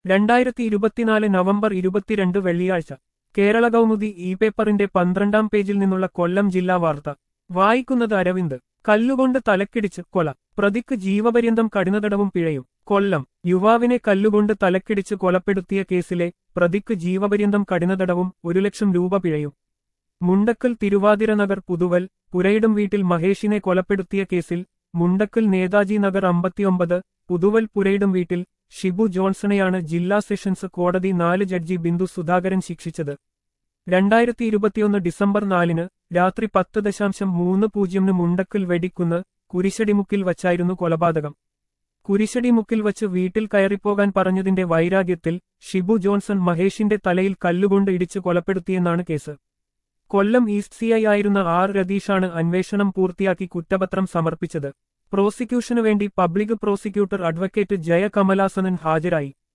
രണ്ടായിരത്തി ഇരുപത്തിനാല് നവംബർ ഇരുപത്തിരണ്ട് വെള്ളിയാഴ്ച കേരള കൗമുദി ഇ പേപ്പറിന്റെ പന്ത്രണ്ടാം പേജിൽ നിന്നുള്ള കൊല്ലം ജില്ലാ വാർത്ത വായിക്കുന്നത് അരവിന്ദ് കല്ലുകൊണ്ട് തലക്കിടിച്ച് കൊല പ്രതിക്ക് ജീവപര്യന്തം കഠിനതടവും പിഴയും കൊല്ലം യുവാവിനെ കല്ലുകൊണ്ട് തലക്കിടിച്ച് കൊലപ്പെടുത്തിയ കേസിലെ പ്രതിക്ക് ജീവപര്യന്തം കഠിനതടവും ഒരു ലക്ഷം രൂപ പിഴയും മുണ്ടക്കൽ തിരുവാതിര നഗർ പുതുവൽ പുരയിടം വീട്ടിൽ മഹേഷിനെ കൊലപ്പെടുത്തിയ കേസിൽ മുണ്ടക്കൽ നേതാജി നഗർ അമ്പത്തിയൊമ്പത് പുതുവൽ പുരയിടം വീട്ടിൽ ഷിബു ജോൺസണെയാണ് ജില്ലാ സെഷൻസ് കോടതി നാല് ജഡ്ജി ബിന്ദു സുധാകരൻ ശിക്ഷിച്ചത് രണ്ടായിരത്തി ഇരുപത്തിയൊന്ന് ഡിസംബർ നാലിന് രാത്രി പത്ത് ദശാംശം മൂന്ന് പൂജ്യമിന് മുണ്ടക്കൽ വെടിക്കുന്ന് കുരിശടിമുക്കിൽ വച്ചായിരുന്നു കൊലപാതകം കുരിശടിമുക്കിൽ വച്ച് വീട്ടിൽ കയറിപ്പോകാൻ പറഞ്ഞതിന്റെ വൈരാഗ്യത്തിൽ ഷിബു ജോൺസൺ മഹേഷിന്റെ തലയിൽ കല്ലുകൊണ്ട് ഇടിച്ച് കൊലപ്പെടുത്തിയെന്നാണ് കേസ് കൊല്ലം ഈസ്റ്റ് സിഐ ആയിരുന്ന ആർ രതീഷാണ് അന്വേഷണം പൂർത്തിയാക്കി കുറ്റപത്രം സമർപ്പിച്ചത് പ്രോസിക്യൂഷനു വേണ്ടി public prosecutor advocate Jaya Kamalasanan ഹാജരായി